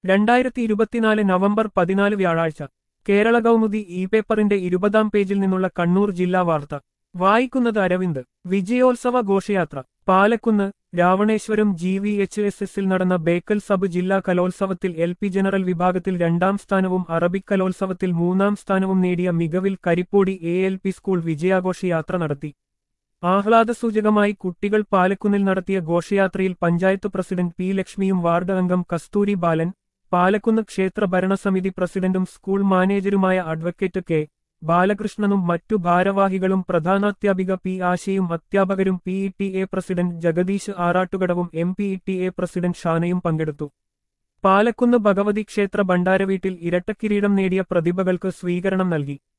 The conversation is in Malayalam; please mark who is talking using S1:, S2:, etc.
S1: രണ്ടായിരത്തി ഇരുപത്തിനാല് നവംബർ പതിനാല് വ്യാഴാഴ്ച കേരള കൗമുദി ഇ പേപ്പറിന്റെ ഇരുപതാം പേജിൽ നിന്നുള്ള കണ്ണൂർ ജില്ലാ വാർത്ത വായിക്കുന്നത് അരവിന്ദ് വിജയോത്സവ ഘോഷയാത്ര Palakkunnu Ravaneswaram G V H S എസിൽ നടന്ന ബേക്കൽ സബ് ജില്ലാ കലോത്സവത്തിൽ എൽ പി ജനറൽ വിഭാഗത്തിൽ രണ്ടാം സ്ഥാനവും അറബിക് കലോത്സവത്തിൽ മൂന്നാം സ്ഥാനവും നേടിയ മികവിൽ Karippody A L P school വിജയാഘോഷയാത്ര നടത്തി ആഹ്ലാദസൂചകമായി കുട്ടികൾ പാലക്കുന്നിൽ നടത്തിയ ഘോഷയാത്രയിൽ പഞ്ചായത്ത് പ്രസിഡന്റ് പി ലക്ഷ്മിയും വാർഡ് അംഗം കസ്തൂരി ബാലൻ പാലക്കുന്ന് ക്ഷേത്ര ഭരണസമിതി പ്രസിഡന്റും സ്കൂൾ മാനേജരുമായ അഡ്വക്കേറ്റ് കെ ബാലകൃഷ്ണനും മറ്റു ഭാരവാഹികളും പ്രധാനാധ്യാപിക പി ആശയും അധ്യാപകരും P E T A president Jagadeesh ആറാട്ടുകടവും M P E T A president ഷാനയും പങ്കെടുത്തു പാലക്കുന്ന് ഭഗവതി ക്ഷേത്ര ഭണ്ഡാരവീട്ടിൽ ഇരട്ടക്കിരീടം നേടിയ പ്രതിഭകൾക്ക് സ്വീകരണം നൽകി